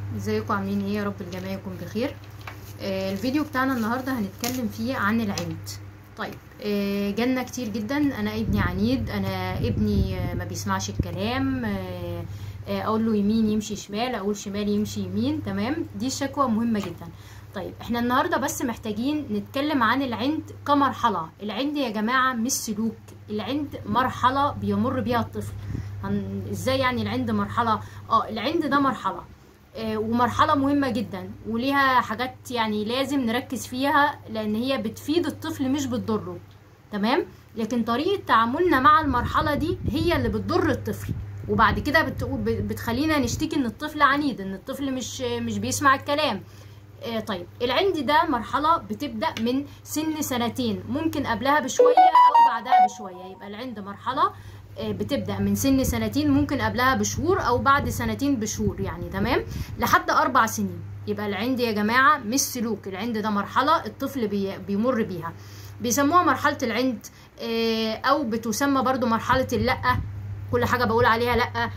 ازيكم عاملين ايه يا رب الجميع يكون بخير آه الفيديو بتاعنا النهارده هنتكلم فيه عن العند طيب آه جالنا كتير جدا انا ابني عنيد انا ابني آه ما بيسمعش الكلام آه آه اقول له يمين يمشي شمال اقول شمال يمشي يمين تمام دي شكوى مهمه جدا طيب احنا النهارده بس محتاجين نتكلم عن العند كمرحله العند يا جماعه مش سلوك العند مرحله بيمر بيها الطفل هن... ازاي يعني العند مرحله اه العند ده مرحله آه ومرحله مهمه جدا وليها حاجات يعني لازم نركز فيها لان هي بتفيد الطفل مش بتضره تمام لكن طريقه تعاملنا مع المرحله دي هي اللي بتضر الطفل وبعد كده بت... بتخلينا نشتكي ان الطفل عنيد ان الطفل مش مش بيسمع الكلام آه طيب العند ده مرحله بتبدا من سن سنتين ممكن قبلها بشويه او بعدها بشويه يبقى العند مرحله بتبدا من سن سنتين ممكن قبلها بشهور او بعد سنتين بشهور يعني تمام لحد اربع سنين يبقى العند يا جماعه مش سلوك العند ده مرحله الطفل بي بيمر بيها بيسموها مرحله العند او بتسمى برضو مرحله اللا كل حاجه بقول عليها لا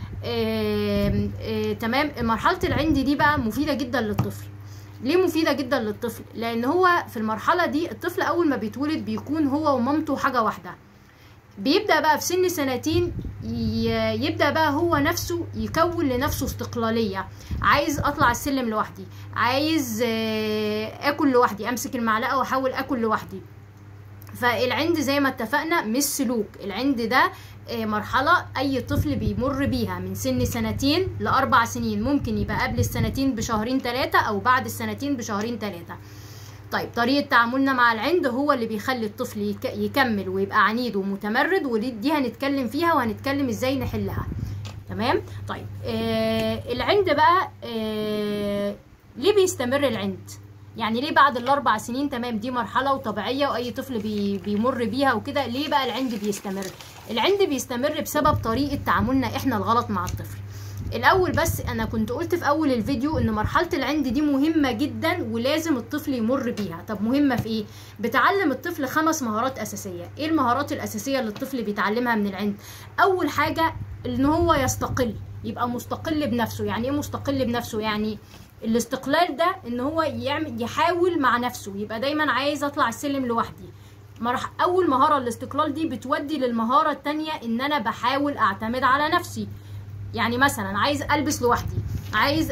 تمام مرحله العند دي بقى مفيده جدا للطفل ليه مفيدة جدا للطفل؟ لأن هو في المرحلة دي الطفل أول ما بيتولد بيكون هو ومامته حاجة واحدة بيبدا بقى في سن سنتين يبدا بقى هو نفسه يكون لنفسه استقلاليه عايز اطلع السلم لوحدي عايز اكل لوحدي امسك المعلقه واحاول اكل لوحدي فالعند زي ما اتفقنا مش سلوك العند ده مرحلة أي طفل بيمر بيها من سن سنتين لأربع سنين ممكن يبقى قبل السنتين بشهرين ثلاثة أو بعد السنتين بشهرين ثلاثة طيب طريقة تعاملنا مع العند هو اللي بيخلي الطفل يكمل ويبقى عنيد ومتمرد ودي هنتكلم فيها وهنتكلم ازاي نحلها تمام طيب آه العند بقى آه ليه بيستمر العند يعني ليه بعد الاربع سنين تمام دي مرحله وطبيعيه واي طفل بي بيمر بيها وكده ليه بقى العند بيستمر العند بيستمر بسبب طريقه تعاملنا احنا الغلط مع الطفل الاول بس انا كنت قلت في اول الفيديو ان مرحله العند دي مهمه جدا ولازم الطفل يمر بيها طب مهمه في ايه بتعلم الطفل خمس مهارات اساسيه ايه المهارات الاساسيه اللي الطفل بيتعلمها من العند اول حاجه ان هو يستقل يبقى مستقل بنفسه يعني ايه مستقل بنفسه يعني الاستقلال ده ان هو يعمل يحاول مع نفسه يبقى دايما عايز اطلع السلم لوحدي مرح اول مهاره الاستقلال دي بتودي للمهاره الثانيه ان انا بحاول اعتمد على نفسي يعني مثلا عايز البس لوحدي عايز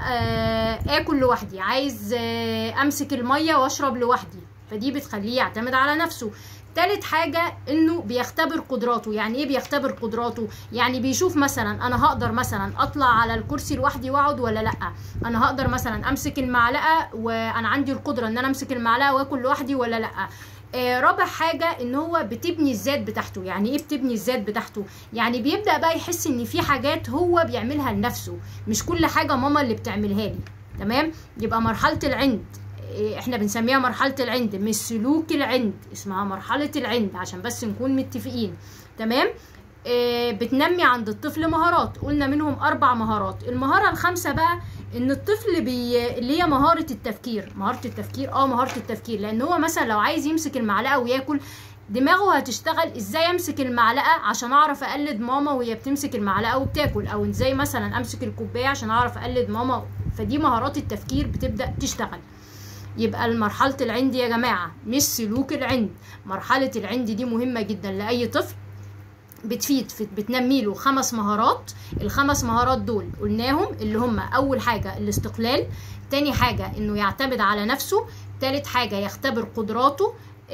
اكل لوحدي عايز امسك الميه واشرب لوحدي فدي بتخليه يعتمد على نفسه تالت حاجة انه بيختبر قدراته يعني ايه بيختبر قدراته يعني بيشوف مثلا انا هقدر مثلا اطلع على الكرسي لوحدي واقعد ولا لا انا هقدر مثلا امسك المعلقة وانا عندي القدرة ان انا امسك المعلقة واكل لوحدي ولا لا آه رابع حاجة ان هو بتبني الذات بتاعته يعني ايه بتبني الذات بتاعته يعني بيبدأ بقى يحس ان في حاجات هو بيعملها لنفسه مش كل حاجة ماما اللي بتعملها لي تمام يبقى مرحلة العند احنا بنسميها مرحلة العند مش سلوك العند اسمها مرحلة العند عشان بس نكون متفقين تمام اه بتنمي عند الطفل مهارات قلنا منهم اربع مهارات المهارة الخامسة بقى ان الطفل بي... اللي هي مهارة التفكير مهارة التفكير اه مهارة التفكير لان هو مثلا لو عايز يمسك المعلقة وياكل دماغه هتشتغل ازاي امسك المعلقه عشان اعرف اقلد ماما وهي بتمسك المعلقه وبتاكل او ازاي مثلا امسك الكوبايه عشان اعرف اقلد ماما فدي مهارات التفكير بتبدا تشتغل يبقى مرحلة العند يا جماعة مش سلوك العند مرحلة العند دي مهمة جدا لأي طفل بتفيد بتنمي له خمس مهارات الخمس مهارات دول قلناهم اللي هم أول حاجة الاستقلال تاني حاجة إنه يعتمد على نفسه تالت حاجة يختبر قدراته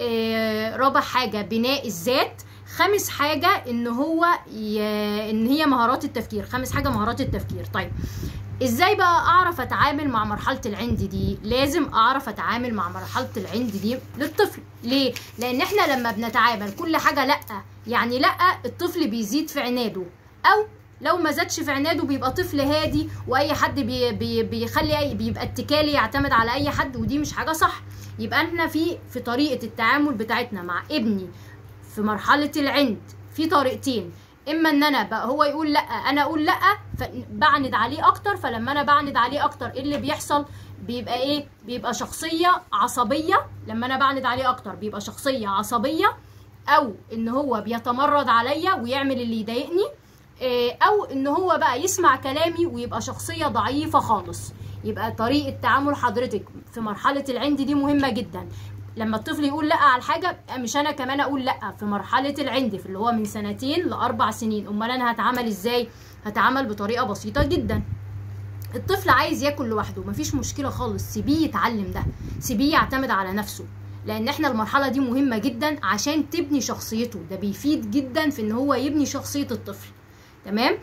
آه رابع حاجة بناء الذات خامس حاجة إن هو ي... إن هي مهارات التفكير خامس حاجة مهارات التفكير طيب ازاي بقى اعرف اتعامل مع مرحله العند دي لازم اعرف اتعامل مع مرحله العند دي للطفل ليه لان احنا لما بنتعامل كل حاجه لا يعني لا الطفل بيزيد في عناده او لو ما زادش في عناده بيبقى طفل هادي واي حد بي بي بيخلي أي بيبقى اتكالي يعتمد على اي حد ودي مش حاجه صح يبقى احنا في في طريقه التعامل بتاعتنا مع ابني في مرحله العند في طريقتين اما ان انا بقى هو يقول لا انا اقول لا فبعند عليه اكتر فلما انا بعند عليه اكتر ايه اللي بيحصل بيبقى ايه بيبقى شخصيه عصبيه لما انا بعند عليه اكتر بيبقى شخصيه عصبيه او ان هو بيتمرد عليا ويعمل اللي يضايقني آه، او ان هو بقى يسمع كلامي ويبقى شخصيه ضعيفه خالص يبقى طريقه تعامل حضرتك في مرحله العند دي مهمه جدا لما الطفل يقول لا على الحاجه مش انا كمان اقول لا في مرحله العند في اللي هو من سنتين لاربع سنين امال انا هتعامل ازاي هتعامل بطريقه بسيطه جدا الطفل عايز ياكل لوحده مفيش مشكله خالص سيبيه يتعلم ده سيبيه يعتمد على نفسه لان احنا المرحله دي مهمه جدا عشان تبني شخصيته ده بيفيد جدا في ان هو يبني شخصيه الطفل تمام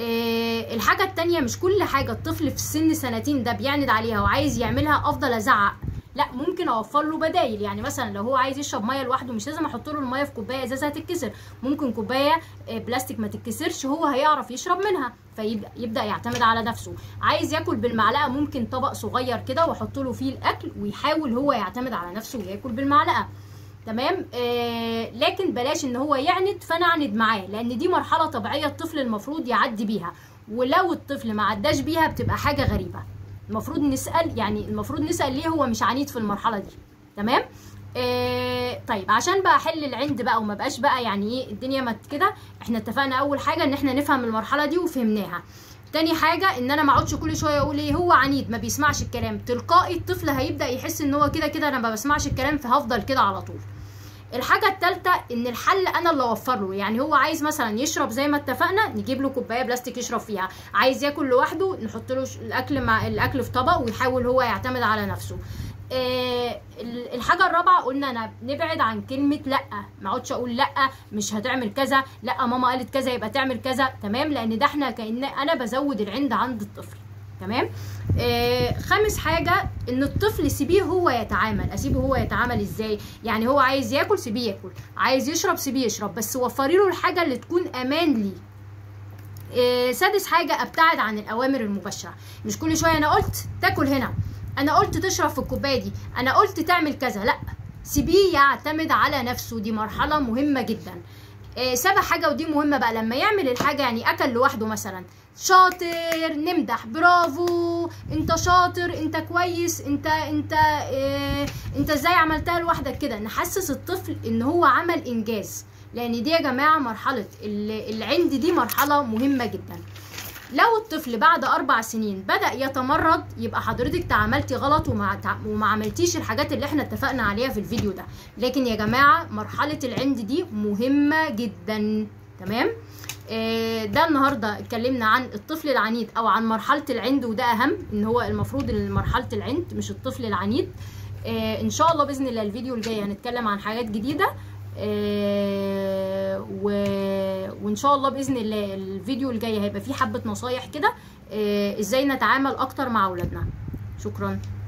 آه الحاجة التانية مش كل حاجة الطفل في السن سنتين ده بيعند عليها وعايز يعملها افضل ازعق لا ممكن اوفر له بدايل يعني مثلا لو هو عايز يشرب ميه لوحده مش لازم احط له الميه في كوبايه ازازه هتتكسر ممكن كوبايه آه، بلاستيك ما تتكسرش هو هيعرف يشرب منها فيبدا يبدا يعتمد على نفسه عايز ياكل بالمعلقه ممكن طبق صغير كده واحط له فيه الاكل ويحاول هو يعتمد على نفسه وياكل بالمعلقه تمام آه لكن بلاش ان هو يعند فانا اعند معاه لان دي مرحله طبيعيه الطفل المفروض يعدي بيها ولو الطفل ما عداش بيها بتبقى حاجه غريبه المفروض نسال يعني المفروض نسال ليه هو مش عنيد في المرحله دي تمام آه طيب عشان بقى احل العند بقى وما بقاش بقى يعني ايه الدنيا ما كده احنا اتفقنا اول حاجه ان احنا نفهم المرحله دي وفهمناها تاني حاجة ان انا ما اقعدش كل شوية اقول ايه هو عنيد ما بيسمعش الكلام تلقائي الطفل هيبدأ يحس ان هو كده كده انا ما بسمعش الكلام فهفضل كده على طول الحاجة التالتة ان الحل انا اللي اوفر له يعني هو عايز مثلا يشرب زي ما اتفقنا نجيب له كوباية بلاستيك يشرب فيها عايز ياكل لوحده نحط له ش- الاكل مع الاكل في طبق ويحاول هو يعتمد على نفسه آه، ال- الحاجة الرابعة قلنا انا نبعد عن كلمة لا ما اقعدش اقول لا مش هتعمل كذا لا ماما قالت كذا يبقى تعمل كذا تمام لان ده احنا كأن انا بزود العند عند الطفل تمام آه خامس حاجة ان الطفل سيبيه هو يتعامل اسيبه هو يتعامل ازاي يعني هو عايز ياكل سيبيه ياكل عايز يشرب سيبيه يشرب بس وفري له الحاجة اللي تكون امان ليه آه، سادس حاجة ابتعد عن الاوامر المباشرة مش كل شوية انا قلت تاكل هنا انا قلت تشرب في الكوباية دي انا قلت تعمل كذا لا سيبيه يعتمد على نفسه دي مرحلة مهمة جدا آه، سابع حاجة ودي مهمة بقى لما يعمل الحاجة يعني أكل لوحده مثلا شاطر نمدح برافو انت شاطر انت كويس انت انت اه انت ازاي عملتها لوحدك كده نحسس الطفل ان هو عمل انجاز لان دي يا جماعة مرحلة ال- العند دي مرحلة مهمة جدا لو الطفل بعد اربع سنين بدا يتمرد يبقى حضرتك تعاملتي غلط وما تع- وما عملتيش الحاجات اللي احنا اتفقنا عليها في الفيديو ده لكن يا جماعه مرحله العند دي مهمه جدا تمام آه، ده النهارده اتكلمنا عن الطفل العنيد او عن مرحله العند وده اهم ان هو المفروض إن مرحله العند مش الطفل العنيد آه، ان شاء الله باذن الله الفيديو الجاي هنتكلم عن حاجات جديده آه، و... وان شاء الله باذن الله الفيديو الجاي هيبقى فيه حبه نصايح كده آه، ازاي نتعامل اكتر مع اولادنا شكرا